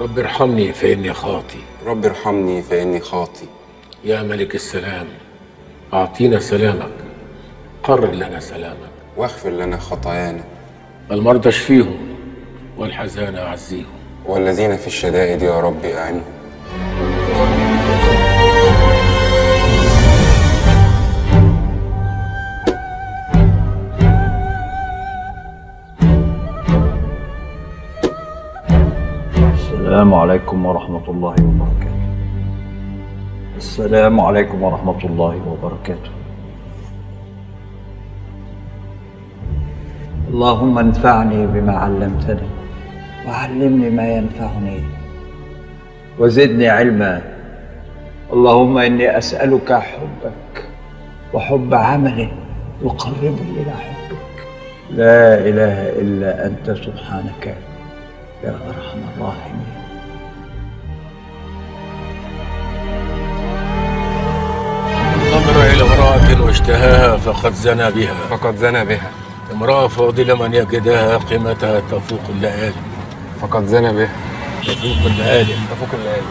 رب ارحمني فإني خاطي رب ارحمني فإني خاطي يا ملك السلام أعطينا سلامك قرر لنا سلامك واغفر لنا خطايانا المرضى اشفيهم والحزان أعزيهم والذين في الشدائد يا رب أعنهم السلام عليكم ورحمة الله وبركاته السلام عليكم ورحمة الله وبركاته اللهم انفعني بما علمتني وعلمني ما ينفعني وزدني علما اللهم إني أسألك حبك وحب عمل يقربني إلى حبك لا إله إلا أنت سبحانك يا أرحم الراحمين نظر إلى امرأة واشتهاها فقد زنى بها فقد زنى بها امرأة فاضلة من يجدها قيمتها تفوق الليالي فقد زنى بها تفوق الليالي تفوق الليالي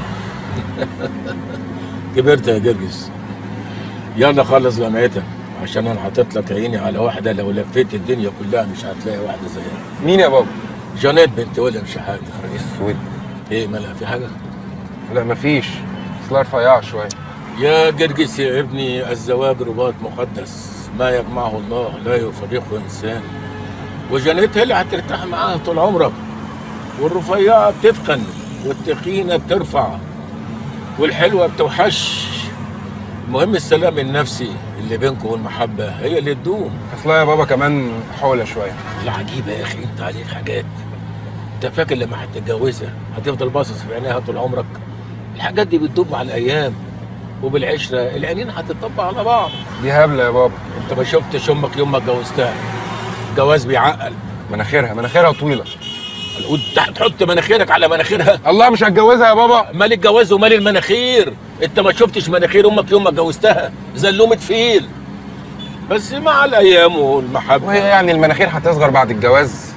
كبرت يا جرجس يلا خلص جامعتك عشان انا حاطط لك عيني على واحدة لو لفيت الدنيا كلها مش هتلاقي واحدة زيها مين يا بابا؟ جانيت بنت ويليام شحاتة اسود ايه مالها في حاجة؟ لا مفيش اصلها رفيعة شوية يا جرجس يا ابني الزواج رباط مقدس ما يجمعه الله لا يفرقه انسان وجانيت هي اللي هترتاح معاها طول عمرك والرفيعة بتتقن والتخينة بترفع والحلوة بتوحش المهم السلام النفسي اللي بينكم والمحبة هي اللي تدوم اصلها يا بابا كمان حولة شوية العجيبة يا أخي أنت عليك حاجات أنت فاكر لما هتتجوزها هتفضل باصص في عينيها طول عمرك الحاجات دي بتدوم مع الأيام وبالعشرة العينين هتطبق على بعض دي هبلة يا بابا أنت ما شفتش أمك يوم ما اتجوزتها الجواز بيعقل مناخيرها مناخيرها طويلة القود تحت تحط مناخيرك على مناخيرها الله مش هتجوزها يا بابا مال الجواز ومال المناخير انت ما شفتش مناخير امك يوم ما اتجوزتها زلومة فيل بس مع الايام والمحبه وهي يعني المناخير هتصغر بعد الجواز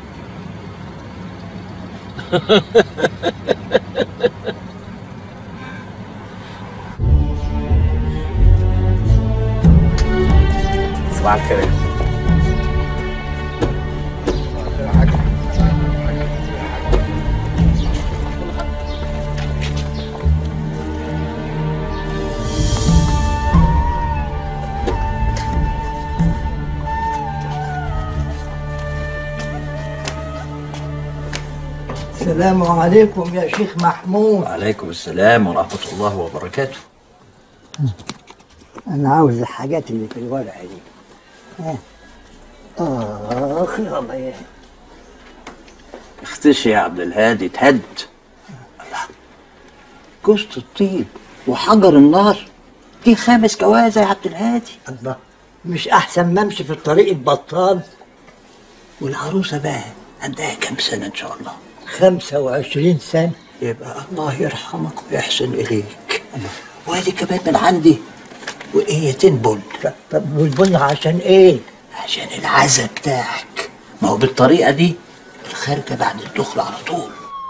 صباح الخير السلام عليكم يا شيخ محمود وعليكم السلام ورحمة الله وبركاته انا عاوز الحاجات اللي في الورقه دي ها اخ يلا اختشي يا عبد الهادي تهد جوزة الطيب وحجر النار دي خامس جوازة يا عبد الهادي الله مش احسن ما امشي في الطريق البطال والعروسة بقى عندها كام سنة إن شاء الله 25 سنه يبقى الله يرحمك ويحسن إليك وادي كمان من عندي وقيتين بن طب- طب والبن عشان ايه عشان العزا بتاعك ما هو بالطريقة دي الخارجة بعد الدخل على طول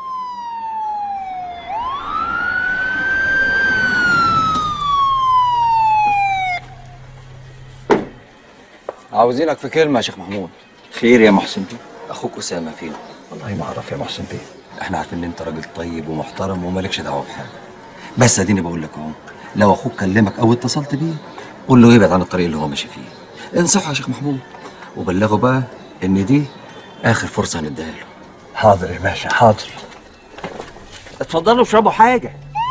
عاوزينك في كلمة يا شيخ محمود خير يا محسن بيه أخوك أسامة فين؟ والله ما أعرف يا محسن بيه احنا عارفين إن أنت راجل طيب ومحترم ومالكش دعوة بحاجة بس أديني بقول لك أهو لو أخوك كلمك أو اتصلت بيه قول له يبعد عن الطريق اللي هو ماشي فيه انصحه يا شيخ محمود وبلغه بقى إن دي آخر فرصة هنديها له حاضر يا باشا حاضر اتفضلوا اشربوا حاجة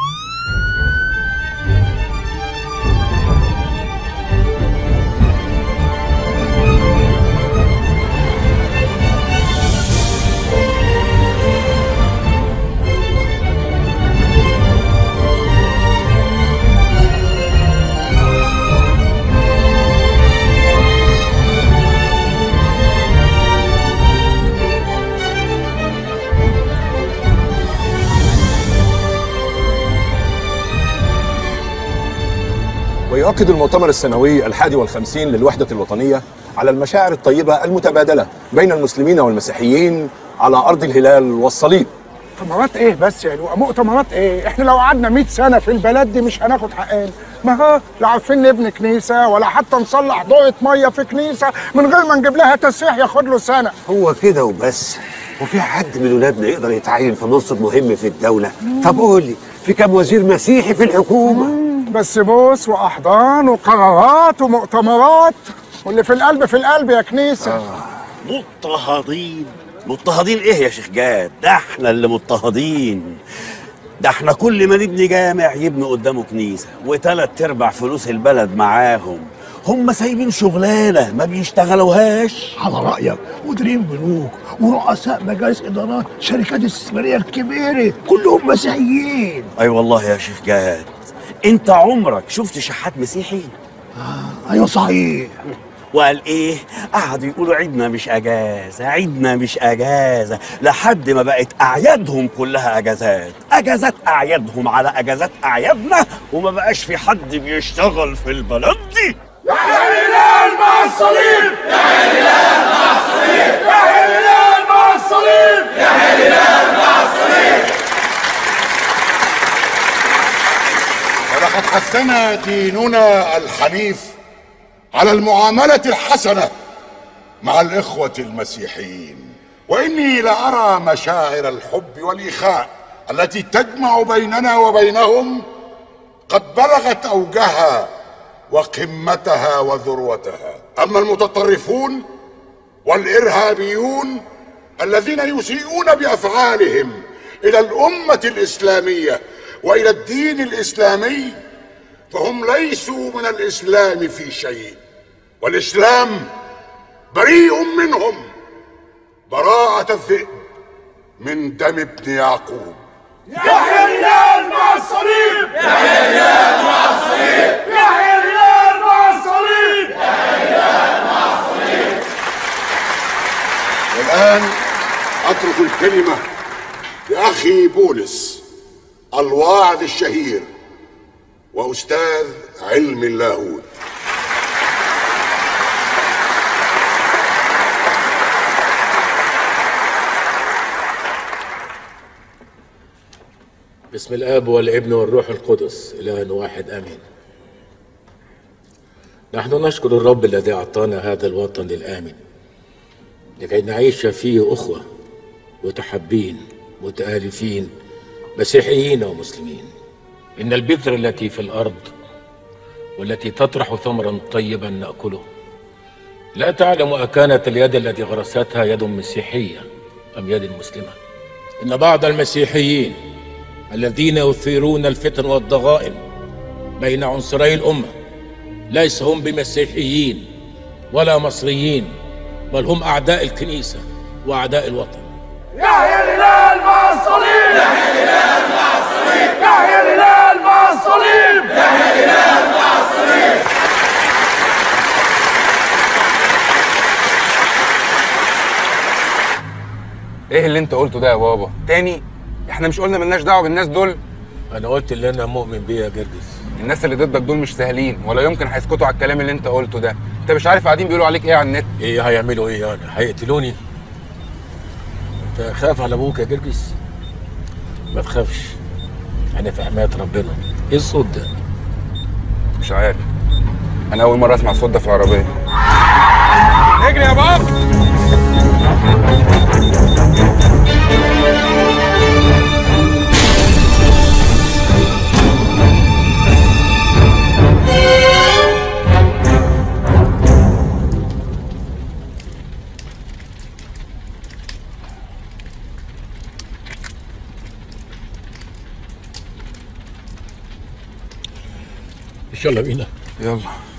ويؤكد المؤتمر السنوي الحادي والخمسين للوحدة الوطنية على المشاعر الطيبة المتبادلة بين المسلمين والمسيحيين على أرض الهلال والصليب مؤتمرات ايه بس يا لؤى مؤتمرات ايه احنا لو قعدنا 100 سنه في البلد دي مش هناخد حقنا ما هو لا عارفين نبني كنيسه ولا حتى نصلح دورة ميه في كنيسه من غير ما نجيب لها تسريح ياخد له سنه هو كده وبس وفي حد من ولادنا يقدر يتعين في منصب مهم في الدولة طب قول لي في كام وزير مسيحي في الحكومة بس بوس واحضان وقرارات ومؤتمرات واللي في القلب في القلب يا كنيسه مضطهدين مضطهدين ايه يا شيخ جاد ده احنا اللي مضطهدين ده احنا كل ما نبني جامع يبنوا قدامه كنيسه وتلات ارباع فلوس البلد معاهم هم سايبين شغلانه ما بيشتغلوهاش على رأيك مديرين بنوك ورؤساء مجالس إدارات شركات الاستثمارية الكبيرة كلهم مسيحيين اي والله يا شيخ جاد انت عمرك شفت شحات مسيحي أيوة صحيح وقال ايه قعدوا يقولوا عيدنا مش اجازه عيدنا مش اجازه لحد ما بقت اعيادهم كلها اجازات اجازات اعيادهم على اجازات اعيادنا وما بقاش في حد بيشتغل في البلد دي يا هلال مع الصليب يا هلال مع الصليب يا هلال مع الصليب يا هلال مع الصليب ولقد حثنا ديننا الحنيف على المعاملة الحسنة مع الإخوة المسيحيين وإني لأرى مشاعر الحب والإخاء التي تجمع بيننا وبينهم قد بلغت أوجها وقمتها وذروتها أما المتطرفون والإرهابيون الذين يسيئون بأفعالهم إلى الأمة الإسلامية وإلى الدين الإسلامي فهم ليسوا من الإسلام في شيء والإسلام بريء منهم براءة الذئب من دم ابن يعقوب يا هلال مع الصليب يا هلال مع الصليب يا هلال مع الصليب يا هلال مع الصليب والآن أترك الكلمة لأخي بولس الواعظ الشهير وأستاذ علم اللاهوت بسم الاب والابن والروح القدس اله واحد امين نحن نشكر الرب الذي اعطانا هذا الوطن الامن لكي نعيش فيه اخوه متحبين متالفين مسيحيين ومسلمين ان البذر التي في الارض والتي تطرح ثمرا طيبا ناكله لا تعلم اكانت اليد التي غرستها يد مسيحيه ام يد مسلمه ان بعض المسيحيين الذين يثيرون الفتن والضغائن بين عنصري الامه ليس هم بمسيحيين ولا مصريين بل هم اعداء الكنيسه واعداء الوطن يا هلال مع الصليب يا هلال مع الصليب يا هلال مع الصليب يا هلال مع الصليب ايه اللي انت قلته ده يا بابا تاني احنا مش قلنا ملناش دعوه بالناس دول انا قلت اللي انا مؤمن بيه يا جرجس الناس اللي ضدك دول مش سهلين ولا يمكن هيسكتوا على الكلام اللي انت قلته ده انت مش عارف قاعدين بيقولوا عليك ايه على النت ايه هيعملوا ايه يعني هيقتلوني انت خاف على ابوك يا جرجس ما تخافش انا في حمايه ربنا ايه الصوت ده مش عارف انا اول مره اسمع الصوت ده في العربيه اجري يا بابا يلا بينا يلا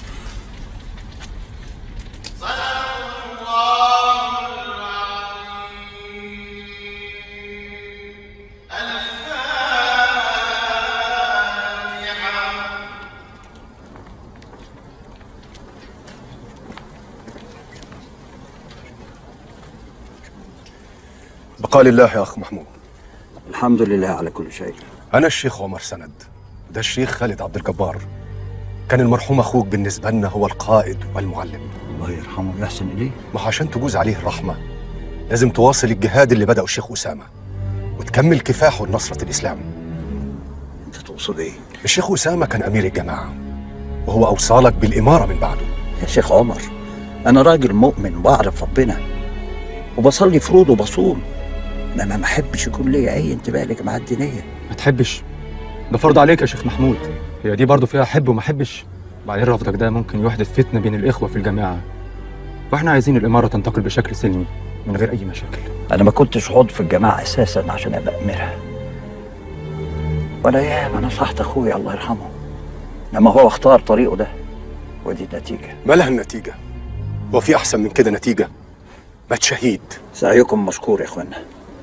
بقاء لله يا أخ محمود الحمد لله على كل شيء أنا الشيخ عمر سند ده الشيخ خالد عبد الجبار كان المرحوم أخوك بالنسبة لنا هو القائد والمعلم الله يرحمه ويحسن إليه ما هو عشان تجوز عليه الرحمة لازم تواصل الجهاد اللي بدأه الشيخ أسامة وتكمل كفاحه لنصرة الإسلام انت تقصد ايه؟ الشيخ أسامة كان أمير الجماعة وهو أوصالك بالإمارة من بعده يا شيخ عمر انا راجل مؤمن بعرف ربنا وبصلي فروض وبصوم انما ما احبش يكون ليا اي انتباه لجماعات دينيه ما تحبش ده فرض عليك يا شيخ محمود هي دي برضه فيها حب وما حبش بعدين رفضك ده ممكن يحدث فتنة بين الإخوة في الجماعة واحنا عايزين الإمارة تنتقل بشكل سلمي من غير أي مشاكل انا ما كنتش عضو في الجماعه اساسا عشان ابقى اميرها ولا ياما نصحت اخويا الله يرحمه انما هو اختار طريقه ده ودي النتيجه ما لها النتيجة وفي أحسن من كده نتيجة مات شهيد سعيكم مشكور يا اخوانا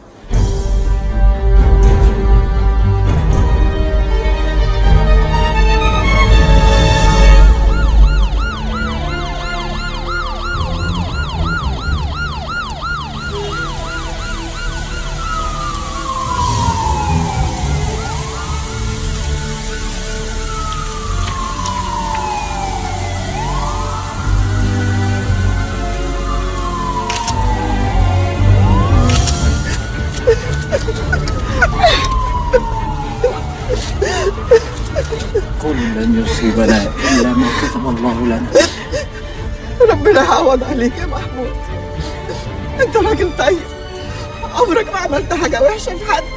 قل لن يصيبنا الا ما كتب الله لنا ربنا يعوض عليك يا محمود انت راجل طيب عمرك ما عملت حاجه وحشه في حد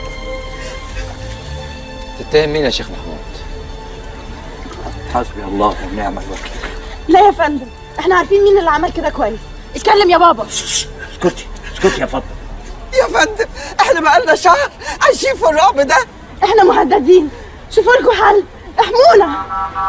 تتهم مين يا شيخ محمود؟ حسبي الله ونعم الوكيل لا يا فندم احنا عارفين مين اللي عمل كده كويس اتكلم يا بابا اسكتي اسكتي يا فاطمه يا فندم احنا بقالنا شهر عايشين في الرعب ده احنا مهددين شوفوا لكم حل احمونا